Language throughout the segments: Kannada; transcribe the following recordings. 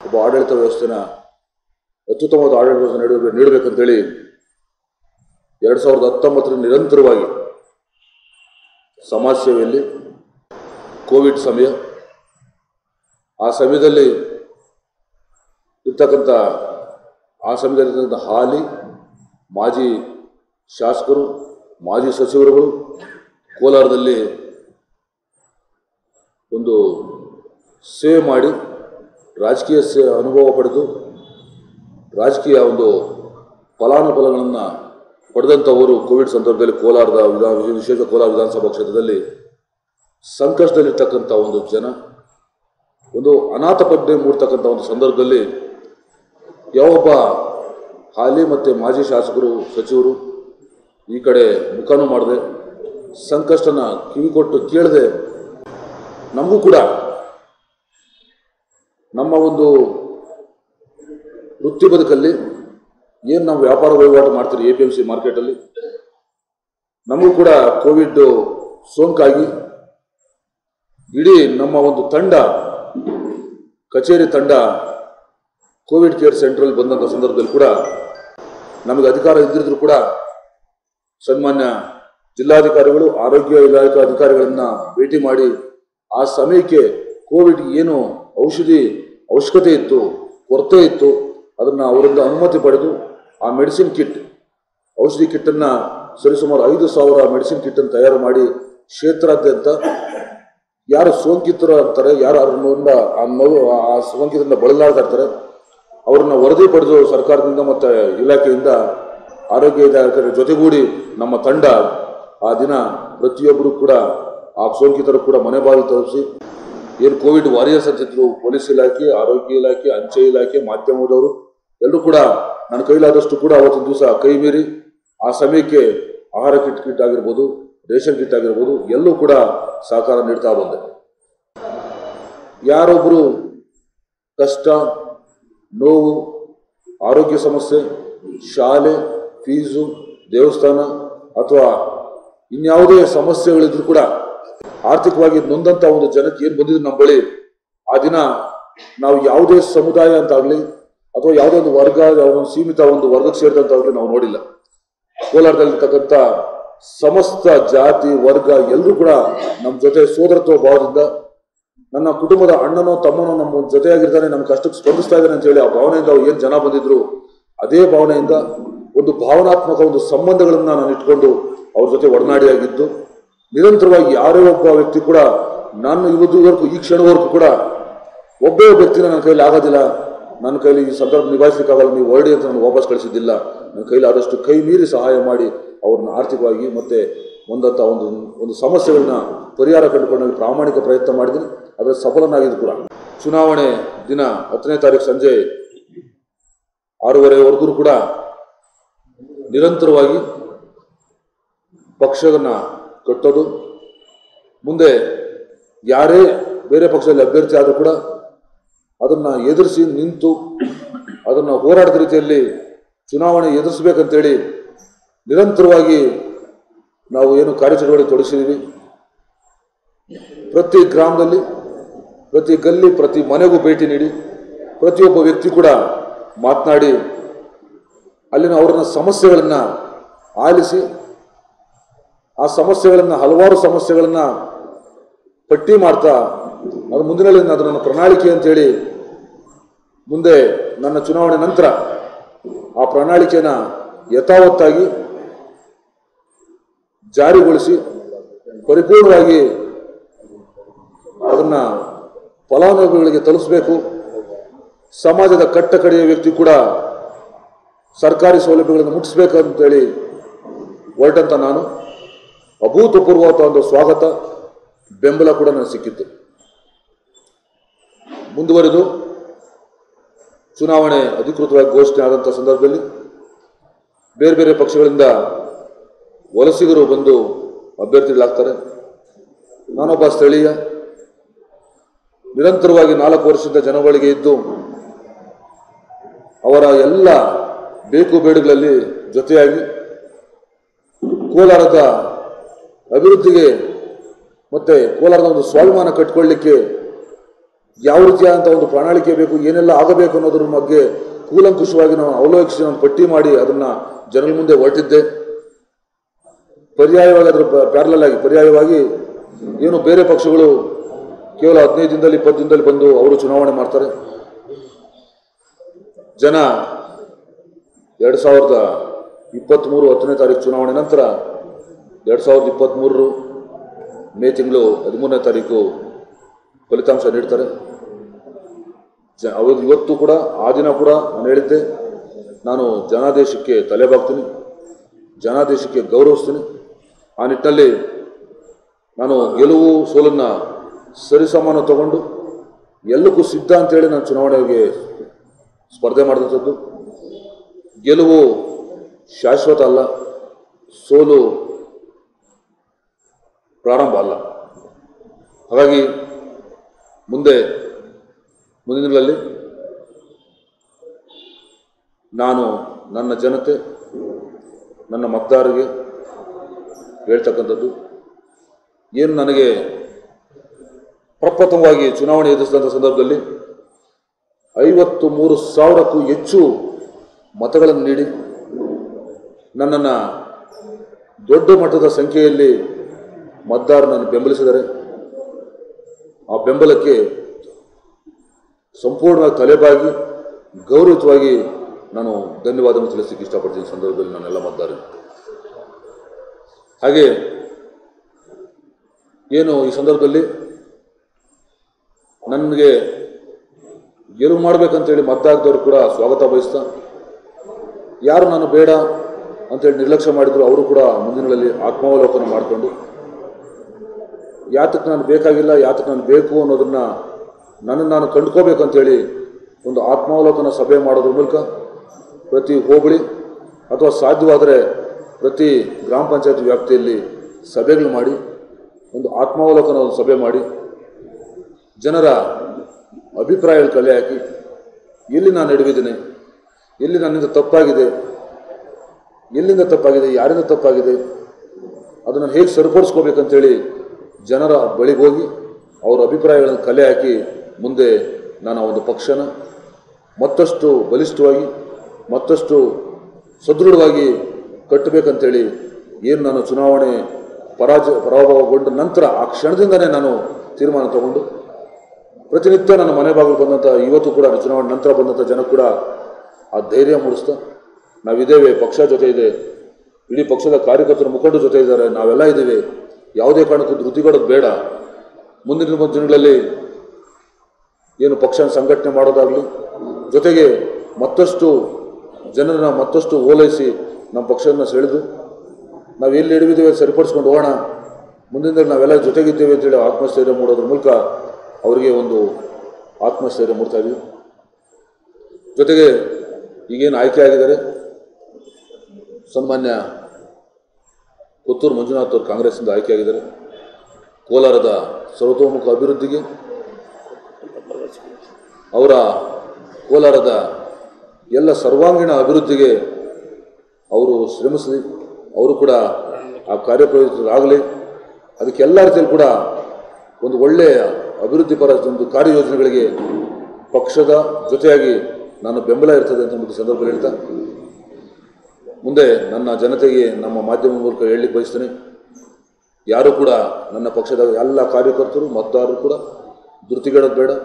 ಒಬ್ಬ ಆಡಳಿತ ವ್ಯವಸ್ಥೆನ ಅತ್ಯುತ್ತಮವಾದ ಆಡಳಿತ ವ್ಯವಸ್ಥೆ ನೀಡಬೇಕು ನೀಡಬೇಕಂತೇಳಿ ಎರಡು ಸಾವಿರದ ಹತ್ತೊಂಬತ್ತರಲ್ಲಿ ನಿರಂತರವಾಗಿ ಸಮಾಜ ಸೇವೆಯಲ್ಲಿ ಕೋವಿಡ್ ಸಮಯ ಆ ಸಮಯದಲ್ಲಿ ಇರ್ತಕ್ಕಂಥ ಆ ಸಮಯದಲ್ಲಿರ್ತಕ್ಕಂಥ ಹಾಲಿ ಮಾಜಿ ಶಾಸಕರು ಮಾಜಿ ಸಚಿವರುಗಳು ಕೋಲಾರದಲ್ಲಿ ಒಂದು ಸೇವೆ ಮಾಡಿ ರಾಜಕೀಯ ಸೇ ಅನುಭವ ಪಡೆದು ರಾಜಕೀಯ ಒಂದು ಫಲಾನುಫಲಗಳನ್ನು ಪಡೆದಂಥವರು ಕೋವಿಡ್ ಸಂದರ್ಭದಲ್ಲಿ ಕೋಲಾರದ ವಿಧಾನ ವಿಶೇಷ ಕೋಲಾರ ವಿಧಾನಸಭಾ ಕ್ಷೇತ್ರದಲ್ಲಿ ಸಂಕಷ್ಟದಲ್ಲಿರ್ತಕ್ಕಂಥ ಒಂದು ಜನ ಒಂದು ಅನಾಥ ಪ್ರಜ್ಞೆ ಮೂಡ್ತಕ್ಕಂಥ ಒಂದು ಸಂದರ್ಭದಲ್ಲಿ ಯಾವೊಬ್ಬ ಹಾಲಿ ಮತ್ತು ಮಾಜಿ ಶಾಸಕರು ಸಚಿವರು ಈ ಕಡೆ ಮುಖನೂ ಮಾಡದೆ ಸಂಕಷ್ಟನ ಕಿವಿಕೊಟ್ಟು ಕೇಳದೆ ನಮಗೂ ಕೂಡ ನಮ್ಮ ಒಂದು ವೃತ್ತಿ ಬದುಕಲ್ಲಿ ಏನು ನಾವು ವ್ಯಾಪಾರ ವಹಿವಾಟು ಮಾಡ್ತೀರಿ ಎ ಪಿ ಎಮ್ ಸಿ ಮಾರ್ಕೆಟಲ್ಲಿ ನಮಗೂ ಕೂಡ ಕೋವಿಡ್ ಸೋಂಕಾಗಿ ಇಡೀ ನಮ್ಮ ಒಂದು ತಂಡ ಕಚೇರಿ ತಂಡ ಕೋವಿಡ್ ಕೇರ್ ಸೆಂಟ್ರಲ್ಲಿ ಬಂದಂಥ ಸಂದರ್ಭದಲ್ಲಿ ಕೂಡ ನಮಗೆ ಅಧಿಕಾರ ಇದ್ದಿದ್ರು ಕೂಡ ಸನ್ಮಾನ್ಯ ಜಿಲ್ಲಾಧಿಕಾರಿಗಳು ಆರೋಗ್ಯ ಇಲಾಖೆ ಅಧಿಕಾರಿಗಳನ್ನ ಭೇಟಿ ಮಾಡಿ ಆ ಸಮಯಕ್ಕೆ ಕೋವಿಡ್ ಏನು ಔಷಧಿ ಅವಶ್ಯಕತೆ ಇತ್ತು ಕೊರತೆ ಇತ್ತು ಅದನ್ನು ಅವರಿಂದ ಅನುಮತಿ ಪಡೆದು ಆ ಮೆಡಿಸಿನ್ ಕಿಟ್ ಔಷಧಿ ಕಿಟ್ಟನ್ನು ಸರಿಸುಮಾರು ಐದು ಸಾವಿರ ಮೆಡಿಸಿನ್ ಕಿಟ್ಟನ್ನು ತಯಾರು ಮಾಡಿ ಕ್ಷೇತ್ರಾದ್ಯಂತ ಯಾರು ಸೋಂಕಿತರು ಅಂತಾರೆ ಯಾರು ಅದರಿಂದ ಆ ನೋವು ಆ ಸೋಂಕಿತರಿಂದ ಬಳಲಾಡ್ತಾ ಇರ್ತಾರೆ ಅವ್ರನ್ನ ವರದಿ ಪಡೆದು ಸರ್ಕಾರದಿಂದ ಮತ್ತು ಇಲಾಖೆಯಿಂದ ಆರೋಗ್ಯ ಇಲಾಖೆ ಜೊತೆಗೂಡಿ ನಮ್ಮ ತಂಡ ಆ ದಿನ ಪ್ರತಿಯೊಬ್ಬರು ಕೂಡ ಆ ಸೋಂಕಿತರು ಕೂಡ ಮನೆ ಬಾಗಿಲು ತಲುಪಿಸಿ ಏನು ಕೋವಿಡ್ ವಾರಿಯರ್ಸ್ ಅಂತಿದ್ರು ಪೊಲೀಸ್ ಇಲಾಖೆ ಆರೋಗ್ಯ ಇಲಾಖೆ ಅಂಚೆ ಇಲಾಖೆ ಮಾಧ್ಯಮದವರು ಎಲ್ಲರೂ ಕೂಡ ನನ್ನ ಕೈಲಾದಷ್ಟು ಕೂಡ ಅವತ್ತಿನ ದಿವಸ ಕೈ ಮೀರಿ ಆ ಸಮಯಕ್ಕೆ ಆಹಾರ ಕಿಟ್ ಕಿಟ್ ಆಗಿರ್ಬೋದು ರೇಷನ್ ಕಿಟ್ ಆಗಿರ್ಬೋದು ಎಲ್ಲೂ ಕೂಡ ಸಹಕಾರ ನೀಡ್ತಾ ಬಂದೆ ಯಾರೊಬ್ಬರು ಕಷ್ಟ ನೋವು ಆರೋಗ್ಯ ಸಮಸ್ಯೆ ಶಾಲೆ ಫೀಸು ದೇವಸ್ಥಾನ ಅಥವಾ ಇನ್ಯಾವುದೇ ಸಮಸ್ಯೆಗಳಿದ್ರು ಕೂಡ ಆರ್ಥಿಕವಾಗಿ ನೊಂದಂಥ ಒಂದು ಜನಕ್ಕೆ ಏನು ಬಂದಿದ್ರು ನಮ್ಮ ಬಳಿ ಆ ದಿನ ನಾವು ಯಾವುದೇ ಸಮುದಾಯ ಅಂತಾಗಲಿ ಅಥವಾ ಯಾವುದೇ ಒಂದು ವರ್ಗ ಯಾವುದೋ ಒಂದು ಸೀಮಿತ ಒಂದು ವರ್ಗಕ್ಕೆ ಸೇರಿದಂತಾಗಲಿ ನಾವು ನೋಡಿಲ್ಲ ಕೋಲಾರದಲ್ಲಿರ್ತಕ್ಕಂಥ ಸಮಸ್ತ ಜಾತಿ ವರ್ಗ ಎಲ್ಲರೂ ಕೂಡ ನಮ್ಮ ಜೊತೆ ಸೋದರತ್ವ ಭಾವದಿಂದ ನನ್ನ ಕುಟುಂಬದ ಅಣ್ಣನೋ ತಮ್ಮನೋ ನಮ್ಮ ಜೊತೆಯಾಗಿರ್ತಾನೆ ನಮ್ಮ ಕಷ್ಟಕ್ಕೆ ಸ್ಪಂದಿಸ್ತಾ ಇದ್ದಾನೆ ಅಂತ ಹೇಳಿ ಆ ಭಾವನೆಯಿಂದ ಏನು ಜನ ಬಂದಿದ್ರು ಅದೇ ಭಾವನೆಯಿಂದ ಒಂದು ಭಾವನಾತ್ಮಕ ಒಂದು ಸಂಬಂಧಗಳನ್ನ ನಾನು ಇಟ್ಕೊಂಡು ಅವ್ರ ಜೊತೆ ಒಡನಾಡಿಯಾಗಿದ್ದು ನಿರಂತರವಾಗಿ ಯಾರೇ ಒಬ್ಬ ವ್ಯಕ್ತಿ ಕೂಡ ನಾನು ಇವತ್ತುವರೆಗೂ ಈ ಕ್ಷಣವರೆಗೂ ಕೂಡ ಒಬ್ಬೇ ವ್ಯಕ್ತಿನ ನನ್ನ ಕೈಲಿ ಆಗೋದಿಲ್ಲ ನನ್ನ ಕೈಲಿ ಈ ಸಂದರ್ಭ ನಿಭಾಯಿಸಲಿಕ್ಕಾಗಲ್ಲ ನೀವು ಹೊರಡಿ ಅಂತ ನಾನು ವಾಪಸ್ ಕಳಿಸಿದ್ದಿಲ್ಲ ನನ್ನ ಕೈಲಿ ಆದಷ್ಟು ಕೈ ಮೀರಿ ಸಹಾಯ ಮಾಡಿ ಅವ್ರನ್ನ ಆರ್ಥಿಕವಾಗಿ ಮತ್ತೆ ಒಂದಂಥ ಒಂದು ಒಂದು ಸಮಸ್ಯೆಗಳನ್ನ ಪರಿಹಾರ ಕಂಡುಕೊಂಡು ಪ್ರಾಮಾಣಿಕ ಪ್ರಯತ್ನ ಮಾಡಿದ್ದೀನಿ ಅದರ ಸಫಲನಾಗಿದ್ದು ಕೂಡ ಚುನಾವಣೆ ದಿನ ಹತ್ತನೇ ತಾರೀಕು ಸಂಜೆ ಆರೂವರೆವರೆಗೂ ಕೂಡ ನಿರಂತರವಾಗಿ ಪಕ್ಷವನ್ನ ಕಟ್ಟೋದು ಮುಂದೆ ಯಾರೇ ಬೇರೆ ಪಕ್ಷದಲ್ಲಿ ಅಭ್ಯರ್ಥಿ ಆದರೂ ಕೂಡ ಅದನ್ನ ಎದುರಿಸಿ ನಿಂತು ಅದನ್ನ ಹೋರಾಟದ ರೀತಿಯಲ್ಲಿ ಚುನಾವಣೆ ಎದುರಿಸ್ಬೇಕಂತೇಳಿ ನಿರಂತರವಾಗಿ ನಾವು ಏನು ಕಾರ್ಯಚಟುವಟಿಕೆ ತೊಡಗಿಸಿದ್ದೀವಿ ಪ್ರತಿ ಗ್ರಾಮದಲ್ಲಿ ಪ್ರತಿ ಗಲ್ಲಿ ಪ್ರತಿ ಮನೆಗೂ ಭೇಟಿ ನೀಡಿ ಪ್ರತಿಯೊಬ್ಬ ವ್ಯಕ್ತಿ ಕೂಡ ಮಾತನಾಡಿ ಅಲ್ಲಿನ ಅವರನ್ನ ಸಮಸ್ಯೆಗಳನ್ನು ಆಲಿಸಿ ಆ ಸಮಸ್ಯೆಗಳನ್ನು ಹಲವಾರು ಸಮಸ್ಯೆಗಳನ್ನು ಪಟ್ಟಿ ಮಾಡ್ತಾ ಅದು ಮುಂದಿನ ಅದು ನನ್ನ ಪ್ರಣಾಳಿಕೆ ಅಂತೇಳಿ ಮುಂದೆ ನನ್ನ ಚುನಾವಣೆ ನಂತರ ಆ ಪ್ರಣಾಳಿಕೆನ ಯಥಾವತ್ತಾಗಿ ಜಾರಿಗೊಳಿಸಿ ಪರಿಪೂರ್ಣವಾಗಿ ಅದನ್ನ ಫಲಾನುಭವಿಗಳಿಗೆ ತಲುಪಿಸಬೇಕು ಸಮಾಜದ ಕಟ್ಟ ಕಡೆಯ ವ್ಯಕ್ತಿ ಕೂಡ ಸರ್ಕಾರಿ ಸೌಲಭ್ಯಗಳನ್ನು ಮುಟ್ಟಿಸ್ಬೇಕಂತೇಳಿ ಹೊರಟಂತ ನಾನು ಅಭೂತಪೂರ್ವವಾದ ಒಂದು ಸ್ವಾಗತ ಬೆಂಬಲ ಕೂಡ ನನಗೆ ಸಿಕ್ಕಿತ್ತು ಮುಂದುವರೆದು ಚುನಾವಣೆ ಅಧಿಕೃತವಾಗಿ ಘೋಷಣೆ ಆದಂಥ ಸಂದರ್ಭದಲ್ಲಿ ಬೇರೆ ಬೇರೆ ಪಕ್ಷಗಳಿಂದ ವಲಸಿಗರು ಬಂದು ಅಭ್ಯರ್ಥಿಗಳಾಗ್ತಾರೆ ನಾನೊಬ್ಬ ಸ್ಥಳೀಯ ನಿರಂತರವಾಗಿ ನಾಲ್ಕು ವರ್ಷದ ಜನಗಳಿಗೆ ಇದ್ದು ಅವರ ಎಲ್ಲ ಬೇಕು ಬೇಡುಗಳಲ್ಲಿ ಜೊತೆಯಾಗಿ ಕೋಲಾರದ ಅಭಿವೃದ್ಧಿಗೆ ಮತ್ತೆ ಕೋಲಾರದ ಒಂದು ಸ್ವಾಭಿಮಾನ ಕಟ್ಟಿಕೊಳ್ಳಿಕ್ಕೆ ಯಾವ ರೀತಿಯಾದಂಥ ಒಂದು ಪ್ರಣಾಳಿಕೆ ಬೇಕು ಏನೆಲ್ಲ ಆಗಬೇಕು ಅನ್ನೋದ್ರ ಬಗ್ಗೆ ಕೂಲಂಕುಷವಾಗಿ ನಾವು ಅವಲೋಕಿಸಿ ನಾನು ಪಟ್ಟಿ ಮಾಡಿ ಅದನ್ನು ಜನರ ಮುಂದೆ ಹೊರಟಿದ್ದೆ ಪರ್ಯಾಯವಾಗಿ ಅದರ ಪ್ಯಾರಲಲ್ ಆಗಿ ಪರ್ಯಾಯವಾಗಿ ಏನು ಬೇರೆ ಪಕ್ಷಗಳು ಕೇವಲ ಹದಿನೈದು ದಿನದಲ್ಲಿ ಇಪ್ಪತ್ತು ದಿನದಲ್ಲಿ ಬಂದು ಅವರು ಚುನಾವಣೆ ಮಾಡ್ತಾರೆ ಜನ ಎರಡು ಸಾವಿರದ ಇಪ್ಪತ್ತ್ಮೂರು ಹತ್ತನೇ ತಾರೀಕು ಚುನಾವಣೆ ನಂತರ ಎರಡು ಸಾವಿರದ ಇಪ್ಪತ್ತ್ಮೂರರು ಮೇ ತಿಂಗಳು ಹದಿಮೂರನೇ ತಾರೀಕು ಫಲಿತಾಂಶ ನೀಡ್ತಾರೆ ಜ ಅವಾಗ ಇವತ್ತು ಕೂಡ ಆ ದಿನ ಕೂಡ ನಾನು ಹೇಳಿದ್ದೆ ನಾನು ಜನಾದೇಶಕ್ಕೆ ತಲೆಬಾಗ್ತೀನಿ ಜನಾದೇಶಕ್ಕೆ ಗೌರವಿಸ್ತೀನಿ ಆ ನಿಟ್ಟಿನಲ್ಲಿ ನಾನು ಗೆಲುವು ಸೋಲನ್ನು ಸರಿಸಮಾನ ತಗೊಂಡು ಎಲ್ಲಕ್ಕೂ ಸಿದ್ಧ ಅಂತೇಳಿ ನಾನು ಚುನಾವಣೆಗೆ ಸ್ಪರ್ಧೆ ಮಾಡಿದಂಥದ್ದು ಗೆಲುವು ಶಾಶ್ವತ ಅಲ್ಲ ಸೋಲು ಪ್ರಾರಂಭ ಅಲ್ಲ ಹಾಗಾಗಿ ಮುಂದೆ ಮುಂದಿನ ದಿನಗಳಲ್ಲಿ ನಾನು ನನ್ನ ಜನತೆ ನನ್ನ ಮತದಾರರಿಗೆ ಹೇಳ್ತಕ್ಕಂಥದ್ದು ಏನು ನನಗೆ ಪ್ರಪ್ರಥಮವಾಗಿ ಚುನಾವಣೆ ಎದುರಿಸಿದಂಥ ಸಂದರ್ಭದಲ್ಲಿ ಐವತ್ತು ಮೂರು ಸಾವಿರಕ್ಕೂ ಹೆಚ್ಚು ಮತಗಳನ್ನು ನೀಡಿ ನನ್ನನ್ನು ದೊಡ್ಡ ಮಟ್ಟದ ಸಂಖ್ಯೆಯಲ್ಲಿ ಮತದಾರನನ್ನು ಬೆಂಬಲಿಸಿದರೆ ಆ ಬೆಂಬಲಕ್ಕೆ ಸಂಪೂರ್ಣವಾಗಿ ತಲೆಬಾಗಿ ಗೌರವಯುತವಾಗಿ ನಾನು ಧನ್ಯವಾದವನ್ನು ತಿಳಿಸಲಿಕ್ಕೆ ಇಷ್ಟಪಡ್ತೀನಿ ಈ ಸಂದರ್ಭದಲ್ಲಿ ನನ್ನೆಲ್ಲ ಮತದಾರರಿಗೆ ಹಾಗೆ ಏನು ಈ ಸಂದರ್ಭದಲ್ಲಿ ನನಗೆ ಗೆಲುವು ಮಾಡಬೇಕಂತೇಳಿ ಮತದಾರದವರು ಕೂಡ ಸ್ವಾಗತ ಬಯಸ್ತಾ ಯಾರು ನಾನು ಬೇಡ ಅಂತೇಳಿ ನಿರ್ಲಕ್ಷ್ಯ ಮಾಡಿದ್ರು ಅವರು ಕೂಡ ಮುಂದಿನಗಳಲ್ಲಿ ಆತ್ಮಾವಲೋಕನ ಮಾಡಿಕೊಂಡು ಯಾತಕ್ಕೆ ನಾನು ಬೇಕಾಗಿಲ್ಲ ಯಾತಕ್ಕೆ ನಾನು ಬೇಕು ಅನ್ನೋದನ್ನ ನನ್ನನ್ನು ನಾನು ಕಂಡ್ಕೋಬೇಕಂತೇಳಿ ಒಂದು ಆತ್ಮಾವಲೋಕನ ಸಭೆ ಮಾಡೋದ್ರ ಮೂಲಕ ಪ್ರತಿ ಹೋಬಳಿ ಅಥವಾ ಸಾಧ್ಯವಾದರೆ ಪ್ರತಿ ಗ್ರಾಮ ಪಂಚಾಯತ್ ವ್ಯಾಪ್ತಿಯಲ್ಲಿ ಸಭೆಗಳು ಮಾಡಿ ಒಂದು ಆತ್ಮಾವಲೋಕನ ಒಂದು ಸಭೆ ಮಾಡಿ ಜನರ ಅಭಿಪ್ರಾಯಗಳು ಕಲೆ ಹಾಕಿ ಎಲ್ಲಿ ನಾನು ಎಡವಿದ್ದೇನೆ ಎಲ್ಲಿ ನನ್ನಿಂದ ತಪ್ಪಾಗಿದೆ ಎಲ್ಲಿಂದ ತಪ್ಪಾಗಿದೆ ಯಾರಿಂದ ತಪ್ಪಾಗಿದೆ ಅದನ್ನು ಹೇಗೆ ಸರಿಪಡಿಸ್ಕೋಬೇಕಂತೇಳಿ ಜನರ ಬಳಿಗೆ ಹೋಗಿ ಅವರ ಅಭಿಪ್ರಾಯಗಳನ್ನು ಕಲೆ ಹಾಕಿ ಮುಂದೆ ನಾನು ಆ ಒಂದು ಪಕ್ಷನ ಮತ್ತಷ್ಟು ಬಲಿಷ್ಠವಾಗಿ ಮತ್ತಷ್ಟು ಸದೃಢವಾಗಿ ಕಟ್ಟಬೇಕಂತೇಳಿ ಏನು ನಾನು ಚುನಾವಣೆ ಪರಾಜಯ ಪರಾಭವಗೊಂಡ ನಂತರ ಆ ಕ್ಷಣದಿಂದನೇ ನಾನು ತೀರ್ಮಾನ ತಗೊಂಡು ಪ್ರತಿನಿತ್ಯ ನನ್ನ ಮನೆ ಬಾಗಿಲು ಬಂದಂಥ ಇವತ್ತು ಕೂಡ ಚುನಾವಣೆ ನಂತರ ಬಂದಂಥ ಜನ ಕೂಡ ಆ ಧೈರ್ಯ ಮೂಡಿಸ್ತಾ ನಾವಿದ್ದೇವೆ ಪಕ್ಷ ಜೊತೆ ಇದೆ ಇಡೀ ಪಕ್ಷದ ಕಾರ್ಯಕರ್ತರ ಮುಖಂಡರ ಜೊತೆ ಇದ್ದಾರೆ ನಾವೆಲ್ಲ ಇದ್ದೀವಿ ಯಾವುದೇ ಕಾರಣಕ್ಕೂ ಧೃತಿಗೊಡೋದು ಬೇಡ ಮುಂದಿನ ದಿನಗಳಲ್ಲಿ ಏನು ಪಕ್ಷನ ಸಂಘಟನೆ ಮಾಡೋದಾಗಲಿ ಜೊತೆಗೆ ಮತ್ತಷ್ಟು ಜನರನ್ನ ಮತ್ತಷ್ಟು ಓಲೈಸಿ ನಮ್ಮ ಪಕ್ಷವನ್ನು ಸೆಳೆದು ನಾವು ಎಲ್ಲಿ ಹಿಡಿದಿದ್ದೇವೆ ಅದು ಸರಿಪಡಿಸ್ಕೊಂಡು ಹೋಗೋಣ ಮುಂದಿನ ದಿನ ನಾವೆಲ್ಲ ಜೊತೆಗಿದ್ದೇವೆ ಅಂತೇಳಿ ಆತ್ಮಸ್ಥೈರ್ಯ ಮೂಡೋದ್ರ ಮೂಲಕ ಅವರಿಗೆ ಒಂದು ಆತ್ಮಸ್ಥೈರ್ಯ ಮೂಡ್ತಾ ಇದ್ದೀವಿ ಜೊತೆಗೆ ಈಗೇನು ಆಯ್ಕೆ ಆಗಿದ್ದಾರೆ ಸನ್ಮಾನ್ಯ ಪುತ್ತೂರು ಮಂಜುನಾಥ್ ಅವರು ಕಾಂಗ್ರೆಸ್ಸಿಂದ ಆಯ್ಕೆಯಾಗಿದ್ದಾರೆ ಕೋಲಾರದ ಸರ್ವತೋಮುಖ ಅಭಿವೃದ್ಧಿಗೆ ಅವರ ಕೋಲಾರದ ಎಲ್ಲ ಸರ್ವಾಂಗೀಣ ಅಭಿವೃದ್ಧಿಗೆ ಅವರು ಶ್ರಮಿಸಲಿ ಅವರು ಕೂಡ ಆ ಕಾರ್ಯಪ್ರವೃತ್ತರಾಗಲಿ ಅದಕ್ಕೆ ಎಲ್ಲ ರೀತಿಯಲ್ಲಿ ಕೂಡ ಒಂದು ಒಳ್ಳೆಯ ಅಭಿವೃದ್ಧಿ ಪರ ಒಂದು ಕಾರ್ಯಯೋಜನೆಗಳಿಗೆ ಪಕ್ಷದ ಜೊತೆಯಾಗಿ ನಾನು ಬೆಂಬಲ ಇರ್ತದೆ ಅಂತ ಒಂದು ಸಂದರ್ಭದಲ್ಲಿ ಹೇಳ್ತಾ ಮುಂದೆ ನನ್ನ ಜನತೆಗೆ ನಮ್ಮ ಮಾಧ್ಯಮ ಮೂಲಕ ಹೇಳಲಿಕ್ಕೆ ಬಯಸ್ತೇನೆ ಯಾರು ಕೂಡ ನನ್ನ ಪಕ್ಷದ ಎಲ್ಲ ಕಾರ್ಯಕರ್ತರು ಮತದಾರರು ಕೂಡ ಧೃತಿಗೆಡೋದು ಬೇಡ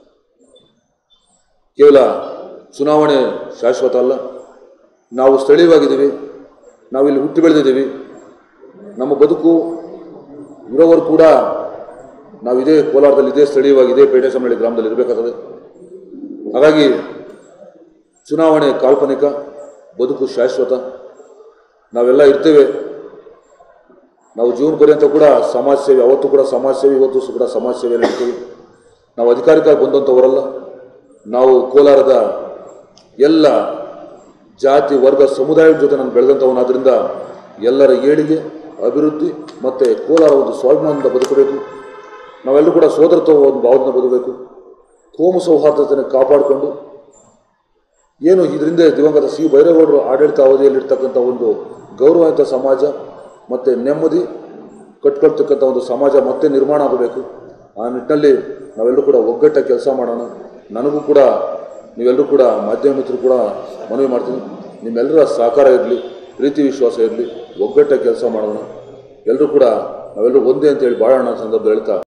ಕೇವಲ ಚುನಾವಣೆ ಶಾಶ್ವತ ಅಲ್ಲ ನಾವು ಸ್ಥಳೀಯವಾಗಿದ್ದೀವಿ ನಾವಿಲ್ಲಿ ಹುಟ್ಟಿ ಬೆಳೆದಿದ್ದೀವಿ ನಮ್ಮ ಬದುಕು ಇರೋವರು ಕೂಡ ನಾವು ಇದೇ ಕೋಲಾರದಲ್ಲಿ ಇದೇ ಸ್ಥಳೀಯವಾಗಿ ಇದೇ ಪೇಟೆ ಸಮಳ್ಳಿ ಗ್ರಾಮದಲ್ಲಿ ಇರಬೇಕಾಗ್ತದೆ ಹಾಗಾಗಿ ಚುನಾವಣೆ ಕಾಲ್ಪನಿಕ ಬದುಕು ಶಾಶ್ವತ ನಾವೆಲ್ಲ ಇರ್ತೇವೆ ನಾವು ಜೀವನ ಪರ್ಯಂತ ಕೂಡ ಸಮಾಜ ಸೇವೆ ಅವತ್ತು ಕೂಡ ಸಮಾಜ ಸೇವೆ ಇವತ್ತು ಸಹ ಕೂಡ ಸಮಾಜ ಸೇವೆಯಲ್ಲಿ ಇರ್ತೀವಿ ನಾವು ಅಧಿಕಾರಕ್ಕಾಗಿ ಬಂದಂಥವರಲ್ಲ ನಾವು ಕೋಲಾರದ ಎಲ್ಲ ಜಾತಿ ವರ್ಗ ಸಮುದಾಯದ ಜೊತೆ ನಾನು ಬೆಳೆದಂಥವನಾದ್ರಿಂದ ಎಲ್ಲರ ಏಳಿಗೆ ಅಭಿವೃದ್ಧಿ ಮತ್ತು ಕೋಲಾರ ಒಂದು ಸ್ವಾಭಿಮಾನದಿಂದ ಬದುಕಬೇಕು ನಾವೆಲ್ಲರೂ ಕೂಡ ಸೋದರತ್ವ ಒಂದು ಭಾವದಿಂದ ಬದುಕಬೇಕು ಕೋಮು ಸೌಹಾರ್ದತೆಯನ್ನು ಕಾಪಾಡಿಕೊಂಡು ಏನು ಇದರಿಂದ ದಿವಂಗತ ಸಿ ಭೈರೇಗೌಡರು ಆಡಳಿತ ಅವಧಿಯಲ್ಲಿರ್ತಕ್ಕಂಥ ಒಂದು ಗೌರವಾನ್ವಿತ ಸಮಾಜ ಮತ್ತು ನೆಮ್ಮದಿ ಕಟ್ಕೊಳ್ತಕ್ಕಂಥ ಒಂದು ಸಮಾಜ ಮತ್ತೆ ನಿರ್ಮಾಣ ಆಗಬೇಕು ಆ ನಿಟ್ಟಿನಲ್ಲಿ ನಾವೆಲ್ಲರೂ ಕೂಡ ಒಗ್ಗಟ್ಟಾಗಿ ಕೆಲಸ ಮಾಡೋಣ ನನಗೂ ಕೂಡ ನೀವೆಲ್ಲರೂ ಕೂಡ ಮಾಧ್ಯಮ ಮಿತ್ರರು ಕೂಡ ಮನವಿ ಮಾಡ್ತೀನಿ ನಿಮ್ಮೆಲ್ಲರ ಸಹಕಾರ ಇರಲಿ ಪ್ರೀತಿ ವಿಶ್ವಾಸ ಇರಲಿ ಒಗ್ಗಟ್ಟಾಗಿ ಕೆಲಸ ಮಾಡೋಣ ಎಲ್ಲರೂ ಕೂಡ ನಾವೆಲ್ಲರೂ ಒಂದೇ ಅಂತೇಳಿ ಬಾಳೋಣ ಸಂದರ್ಭ ಹೇಳ್ತಾ